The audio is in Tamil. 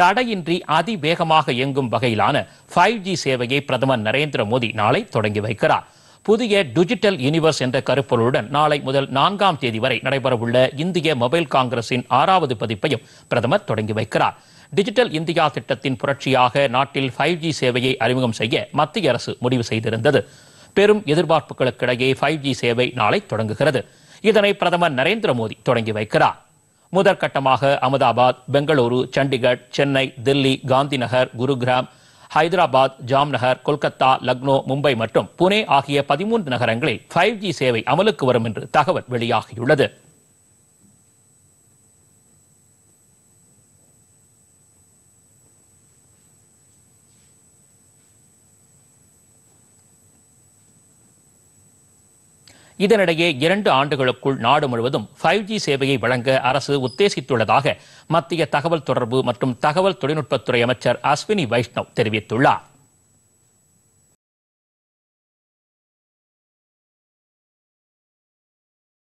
தடையின்றி அதிவேகமாக இயங்கும் வகையிலான ஃபைவ் ஜி சேவையை பிரதமர் நரேந்திர மோடி நாளை தொடங்கி வைக்கிறார் புதிய டிஜிட்டல் யூனிவர்ஸ் என்ற கருப்பொருளுடன் நாளை முதல் நான்காம் தேதி வரை நடைபெறவுள்ள இந்திய மொபைல் காங்கிரசின் ஆறாவது பதிப்பையும் பிரதமர் தொடங்கி வைக்கிறார் டிஜிட்டல் இந்தியா திட்டத்தின் புரட்சியாக நாட்டில் ஃபைவ் ஜி சேவையை அறிமுகம் செய்ய மத்திய அரசு முடிவு செய்திருந்தது பெரும் எதிர்பார்ப்புகளுக்கிடையே ஃபைவ் ஜி சேவை நாளை தொடங்குகிறது இதனை பிரதமர் நரேந்திர மோடி தொடங்கி வைக்கிறார் முதற்கட்டமாக அகமதாபாத் பெங்களூரு சண்டிகர் சென்னை தில்லி காந்திநகர் குருகிராம் ஹைதராபாத் ஜாம்நகர் கொல்கத்தா லக்னோ மும்பை மற்றும் புனே ஆகிய பதிமூன்று நகரங்களில் ஃபைவ் ஜி சேவை அமலுக்கு வரும் என்று தகவல் வெளியாகியுள்ளது இதனிடையே இரண்டு ஆண்டுகளுக்குள் நாடு முழுவதும் ஃபைவ் ஜி சேவையை வழங்க அரசு உத்தேசித்துள்ளதாக மத்திய தகவல் தொடர்பு மற்றும் தகவல் தொழில்நுட்பத்துறை அமைச்சர் அஸ்வினி வைஷ்ணவ் தெரிவித்துள்ளார்